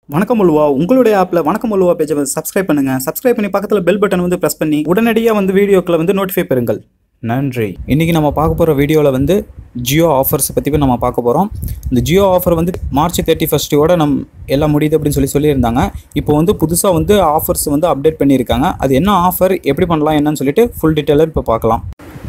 வணக்கம் உல்வா உங்களுடைய ஆப்பில் வணக்கம் உல்வா பேஜை வந்து சப்ஸ்கிரைப் பண்ணுங்க சப்ஸ்கிரைப் பண்ணி பக்கத்தில் பெல் பட்டன் வந்து ப்ரெஸ் பண்ணி உடனடியாக வந்து வீடியோக்களை வந்து நோட்டிஃபை பெறுங்கள் நன்றி இன்றைக்கி நம்ம பார்க்க போகிற வீடியோவில் வந்து ஜியோ ஆஃபர்ஸ் பற்றி நம்ம பார்க்க போகிறோம் இந்த ஜியோ ஆஃபர் வந்து மார்ச் தேர்ட்டி ஃபஸ்ட்டோட நம் எல்லாம் முடியுது அப்படின்னு சொல்லி சொல்லியிருந்தாங்க இப்போ வந்து புதுசாக வந்து ஆஃபர்ஸ் வந்து அப்டேட் பண்ணியிருக்காங்க அது என்ன ஆஃபர் எப்படி பண்ணலாம் என்னன்னு சொல்லிட்டு ஃபுல் டீட்டெயிலாக இப்போ பார்க்கலாம்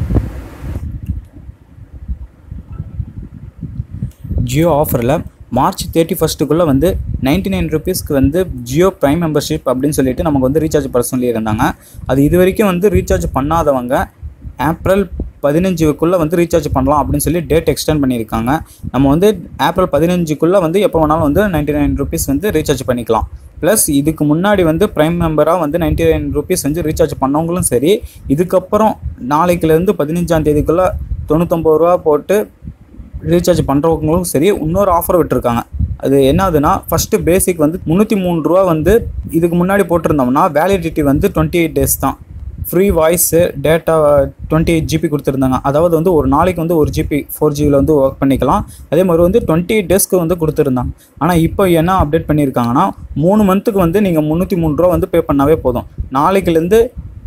ஜியோ ஆஃபரில் மார்ச் தேர்ட்டி ஃபஸ்ட்டுக்குள்ளே வந்து நைன்டி நைன் ருபீஸ்க்கு வந்து ஜியோ ப்ரைம் மெம்பர்ஷிப் அப்படின்னு சொல்லிட்டு நமக்கு வந்து ரீசார்ஜ் பண்ண சொல்லியிருந்தாங்க அது இது வரைக்கும் வந்து ரீசார்ஜ் பண்ணாதவங்க ஏப்ரல் பதினஞ்சுக்குள்ளே வந்து ரீசார்ஜ் பண்ணலாம் அப்படின்னு சொல்லி டேட் எக்ஸ்டெண்ட் பண்ணியிருக்காங்க நம்ம வந்து ஏப்ரல் பதினஞ்சுக்குள்ளே வந்து எப்போ வேணாலும் வந்து நைன்டி நைன் ருபீஸ் வந்து ரீசார்ஜ் பண்ணிக்கலாம் ப்ளஸ் இதுக்கு முன்னாடி வந்து ப்ரைம் மெம்பராக வந்து நைன்டி நைன் ருபீஸ் வந்து ரீசார்ஜ் பண்ணவங்களும் சரி இதுக்கப்புறம் நாளைக்குலேருந்து பதினஞ்சாம் தேதிக்குள்ளே தொண்ணூத்தொம்பது ரூபா போட்டு ரீசார்ஜ் பண்ணுறவங்களும் சரி இன்னொரு ஆஃபர் விட்டுருக்காங்க அது என்னதுன்னா ஃபஸ்ட்டு பேசிக் வந்து முந்நூற்றி மூணு ரூபா வந்து இதுக்கு முன்னாடி போட்டிருந்தோம்னா வேலிடிட்டி வந்து டுவெண்ட்டி எயிட் டேஸ் தான் free voice data twenty eight GB கொடுத்துருந்தாங்க அதாவது வந்து ஒரு நாளைக்கு வந்து ஒரு ஜிபி ஃபோர் ஜியில் வந்து ஒர்க் பண்ணிக்கலாம் அதே மாதிரி வந்து டுவெண்ட்டி எயிட் டேஸ்க்கு வந்து கொடுத்துருந்தாங்க ஆனால் இப்போ என்ன அப்டேட் பண்ணியிருக்காங்கன்னா மூணு மந்த்துக்கு வந்து நீங்கள் முந்நூற்றி மூணு ரூபா வந்து பே பண்ணாவே போதும் நாளைக்குலேருந்து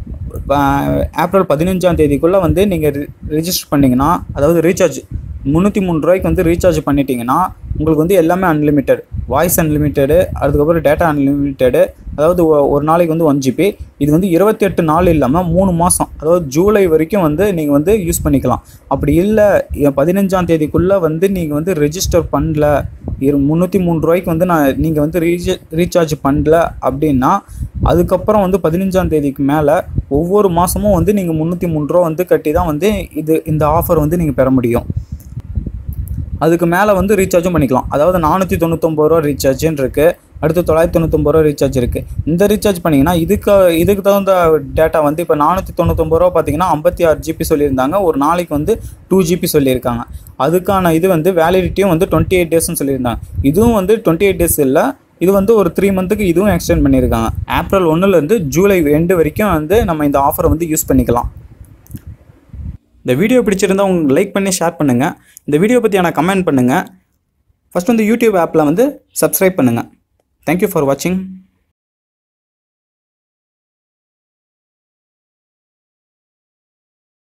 ஏப்ரல் பதினஞ்சாம் தேதிக்குள்ளே வந்து நீங்கள் ரிஜிஸ்டர் பண்ணிங்கன்னா அதாவது ரீசார்ஜ் முந்நூற்றி மூணு ரூபாய்க்கு வந்து ரீசார்ஜ் பண்ணிட்டீங்கன்னா உங்களுக்கு வந்து எல்லாமே அன்லிமிட்டெட் வாய்ஸ் அன்லிமிட்டெடு அதுக்கப்புறம் டேட்டா அன்லிமிட்டெடு அதாவது ஒ- ஒரு நாளைக்கு வந்து ஒன் ஜிபி இது வந்து இருபத்தி எட்டு நாள் இல்லாமல் மூணு மாதம் அதாவது ஜூலை வரைக்கும் வந்து நீங்கள் வந்து யூஸ் பண்ணிக்கலாம் அப்படி இல்லை பதினஞ்சாம் தேதிக்குள்ளே வந்து நீங்கள் வந்து ரெஜிஸ்டர் பண்ணல இரு முந்நூற்றி மூணு ரூபாய்க்கு வந்து நான் நீங்கள் வந்து ரீச ரீசார்ஜ் பண்ணல அப்படின்னா அதுக்கப்புறம் வந்து பதினஞ்சாம் தேதிக்கு மேலே ஒவ்வொரு மாதமும் வந்து நீங்கள் முந்நூற்றி மூணு ரூபா வந்து கட்டி தான் வந்து இது இந்த ஆஃபர் வந்து நீங்கள் பெற முடியும் அதுக்கு மேலே வந்து ரீசார்ஜும் பண்ணிக்கலாம் அதாவது நானூற்றி தொண்ணூத்தொம்பது ரூபா ரீசார்ஜுன்னு இருக்குது அடுத்து தொள்ளாயிரத்தி தொண்ணூத்தொம்பது ரூபா ரீசார்ஜ் இருக்குது இந்த ரீசார்ஜ் பண்ணிங்கன்னா இதுக்கு இதுக்கு தகுந்த டேட்டா வந்து இப்போ நானூற்றி தொண்ணூத்தொம்பது ரூபா பார்த்தீங்கன்னா ஐம்பத்தி ஆறு ஜிபி சொல்லியிருந்தாங்க ஒரு நாளைக்கு வந்து டூ ஜிபி சொல்லியிருக்காங்க அதுக்கான இது வந்து வேலிடிட்டியும் வந்து டுவெண்ட்டி எயிட் டேஸ்னு சொல்லியிருந்தாங்க இதுவும் வந்து டுவெண்ட்டி எயிட் டேஸ் இல்லை இது வந்து ஒரு த்ரீ மந்த்துக்கு இதுவும் எக்ஸ்டெண்ட் பண்ணியிருக்காங்க ஏப்ரல் ஒன்றுலேருந்து ஜூலை எண்டு வரைக்கும் வந்து நம்ம இந்த ஆஃபரை வந்து யூஸ் பண்ணிக்கலாம் இந்த வீடியோ பிடிச்சிருந்தா உங்களுக்கு லைக் பண்ணி ஷேர் பண்ணுங்கள் இந்த வீடியோ பற்றியான கமெண்ட் பண்ணுங்கள் ஃபஸ்ட் வந்து யூடியூப் ஆப்பில் வந்து சப்ஸ்கிரைப் பண்ணுங்கள் தேங்க்யூ ஃபார் வாட்சிங்